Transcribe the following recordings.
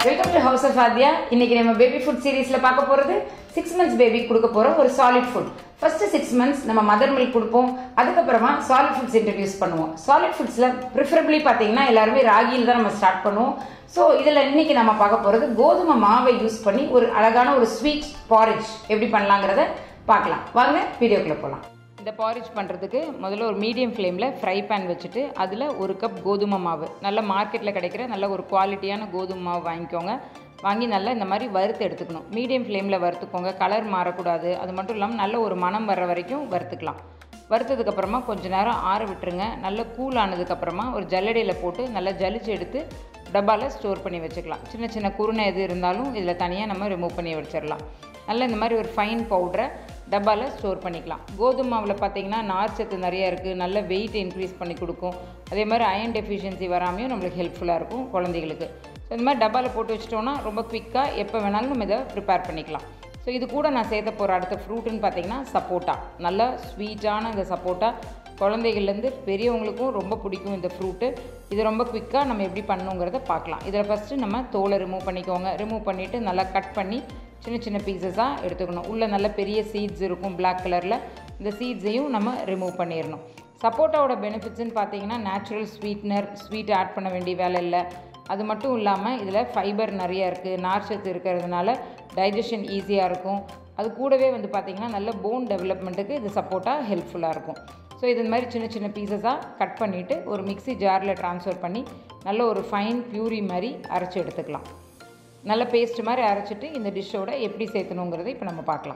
welcome to house of Aadhya இன்னைக்கு நம்ம baby food சீரீஸ்ல பார்க்க போறது சிக்ஸ் மந்த்ஸ் பேபி கொடுக்க போற ஒரு solid food first six months நம்ம மதர் மில்க் கொடுப்போம் அதுக்கப்புறமா சாலிட் ஃபுட்ஸ் இன்ட்ரடியூஸ் பண்ணுவோம் சாலிட் ஃபுட்ஸ்ல ப்ரிஃபரபிளி பார்த்தீங்கன்னா எல்லாருமே ராகியில் தான் நம்ம ஸ்டார்ட் பண்ணுவோம் ஸோ இதில் இன்னைக்கு நம்ம பார்க்க போறது கோதுமை மாவை யூஸ் பண்ணி ஒரு அழகான ஒரு ஸ்வீட் பாரிஜ் எப்படி பண்ணலாங்கிறத பார்க்கலாம் வாங்க வீடியோக்குள்ள போகலாம் இந்த பாரிஜ் பண்ணுறதுக்கு முதல்ல ஒரு மீடியம் ஃப்ளேமில் ஃப்ரை பேன் வச்சுட்டு அதில் ஒரு கப் கோதுமை மாவு நல்ல மார்க்கெட்டில் கிடைக்கிற நல்ல ஒரு குவாலிட்டியான கோதுமை மாவு வாங்கிக்கோங்க வாங்கி நல்லா இந்த மாதிரி வறுத்து எடுத்துக்கணும் மீடியம் ஃப்ளேமில் வறுத்துக்கோங்க கலர் மாறக்கூடாது அது மட்டும் இல்லாமல் நல்ல ஒரு மனம் வர்ற வரைக்கும் வறுத்துக்கலாம் வறுத்ததுக்கப்புறமா கொஞ்ச நேரம் ஆற விட்டுருங்க நல்ல கூல் ஆனதுக்கப்புறமா ஒரு ஜல்லடையில் போட்டு நல்லா ஜலிச்சு எடுத்து டப்பாவில் ஸ்டோர் பண்ணி வச்சுக்கலாம் சின்ன சின்ன குருணை எது இருந்தாலும் இதில் தனியாக நம்ம ரிமூவ் பண்ணி வச்சிடலாம் நல்ல இந்த மாதிரி ஒரு ஃபைன் பவுடரை டப்பாவில் ஸ்டோர் பண்ணிக்கலாம் கோதுமை மாவில் பார்த்தீங்கன்னா நார் சத்து நிறையா இருக்குது நல்ல வெயிட் இன்க்ரீஸ் பண்ணி கொடுக்கும் அதே மாதிரி அயன் டெஃபிஷியன்சி வராமையும் நம்மளுக்கு ஹெல்ப்ஃபுல்லாக இருக்கும் குழந்தைகளுக்கு ஸோ இந்த மாதிரி டப்பாவில் போட்டு வச்சிட்டோன்னா ரொம்ப குவிக்காக எப்போ வேணாலும் நம்ம இதை ப்ரிப்பேர் பண்ணிக்கலாம் ஸோ இது கூட நான் சேர்த்த போகிற அடுத்த ஃப்ரூட்டுன்னு பார்த்தீங்கன்னா சப்போட்டா நல்ல ஸ்வீட்டான இந்த சப்போட்டா குழந்தைகள்லேருந்து பெரியவங்களுக்கும் ரொம்ப பிடிக்கும் இந்த ஃப்ரூட்டு இது ரொம்ப குவிக்காக நம்ம எப்படி பண்ணணுங்கிறத பார்க்கலாம் இதில் ஃபஸ்ட்டு நம்ம தோலை ரிமூவ் பண்ணிக்கோங்க ரிமூவ் பண்ணிவிட்டு நல்லா கட் பண்ணி சின்ன சின்ன பீசஸாக எடுத்துக்கணும் உள்ளே நல்ல பெரிய சீட்ஸ் இருக்கும் பிளாக் கலரில் இந்த சீட்ஸையும் நம்ம ரிமூவ் பண்ணிடணும் சப்போட்டாவோட பெனிஃபிட்ஸ்னு பார்த்தீங்கன்னா நேச்சுரல் ஸ்வீட்னர் ஸ்வீட் ஆட் பண்ண வேண்டிய வேலை இல்லை அது மட்டும் இல்லாமல் இதில் ஃபைபர் நிறைய இருக்குது நார்ச்சத்து இருக்கிறதுனால டைஜஷன் ஈஸியாக இருக்கும் அது கூடவே வந்து பார்த்திங்கன்னா நல்ல போன் டெவலப்மெண்ட்டுக்கு இது சப்போர்ட்டாக ஹெல்ப்ஃபுல்லாக இருக்கும் ஸோ இது மாதிரி சின்ன சின்ன பீசஸாக கட் பண்ணிவிட்டு ஒரு மிக்ஸி ஜாரில் ட்ரான்ஸ்ஃபர் பண்ணி நல்ல ஒரு ஃபைன் பியூரி மாதிரி அரைச்சி எடுத்துக்கலாம் நல்ல பேஸ்ட் மாதிரி அரைச்சிட்டு இந்த டிஷ்ஷோட எப்படி சேர்த்தணுங்கிறத இப்போ நம்ம பார்க்கலாம்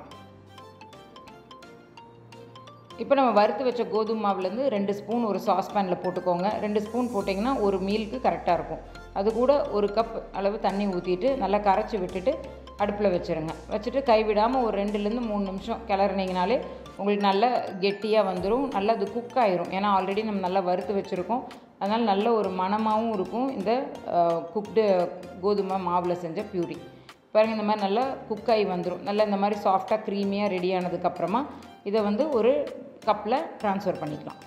இப்போ நம்ம வறுத்து வச்ச கோதுமை மாவுலேருந்து ரெண்டு ஸ்பூன் ஒரு சாஸ்பேனில் போட்டுக்கோங்க ரெண்டு ஸ்பூன் போட்டிங்கன்னா ஒரு மீலுக்கு கரெக்டாக இருக்கும் அது கூட ஒரு கப் அளவு தண்ணி ஊற்றிட்டு நல்லா கரைச்சி விட்டுட்டு அடுப்பில் வச்சுருங்க வச்சுட்டு கைவிடாமல் ஒரு ரெண்டுலேருந்து மூணு நிமிஷம் கிளறினீங்கனாலே உங்களுக்கு நல்ல கெட்டியாக வந்துடும் நல்லா அது குக் ஆயிரும் ஏன்னா ஆல்ரெடி நம்ம நல்லா வறுத்து வச்சுருக்கோம் அதனால் நல்ல ஒரு மணமாகவும் இருக்கும் இந்த குக்டு கோதுமை மாவில் செஞ்ச பியூரி பாருங்கள் இந்த மாதிரி நல்லா குக் ஆகி வந்துடும் நல்லா இந்த மாதிரி சாஃப்டாக க்ரீமியாக ரெடி ஆனதுக்கப்புறமா இதை வந்து ஒரு கப்பில் ட்ரான்ஸ்ஃபர் பண்ணிக்கலாம்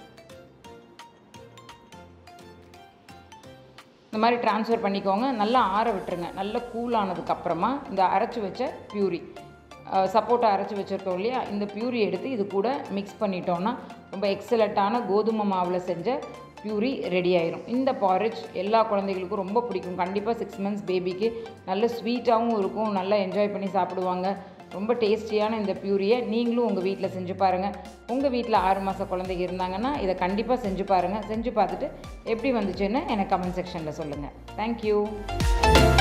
இந்த மாதிரி ட்ரான்ஸ்ஃபர் பண்ணிக்கோங்க நல்லா ஆற விட்டுருங்க நல்லா கூல் ஆனதுக்கப்புறமா இந்த அரைச்சி வச்ச பியூரி சப்போட்டா அரைச்சி வச்சுருக்கோம் இல்லையா இந்த பியூரி எடுத்து இது கூட மிக்ஸ் பண்ணிட்டோன்னா ரொம்ப எக்ஸலண்ட்டான கோதுமை மாவில் செஞ்ச பியூரி ரெடி ஆயிரும் இந்த பாரிஜ் எல்லா குழந்தைகளுக்கும் ரொம்ப பிடிக்கும் கண்டிப்பாக சிக்ஸ் மந்த்ஸ் பேபிக்கு நல்ல ஸ்வீட்டாகவும் இருக்கும் நல்லா என்ஜாய் பண்ணி சாப்பிடுவாங்க ரொம்ப டேஸ்டியான இந்த பியூரியை நீங்களும் உங்கள் வீட்டில் செஞ்சு பாருங்கள் உங்கள் வீட்டில் ஆறு மாத குழந்தைங்க இருந்தாங்கன்னா இதை கண்டிப்பாக செஞ்சு பாருங்கள் செஞ்சு பார்த்துட்டு எப்படி வந்துச்சுன்னு எனக்கு கமெண்ட் செக்ஷனில் சொல்லுங்கள் தேங்க்யூ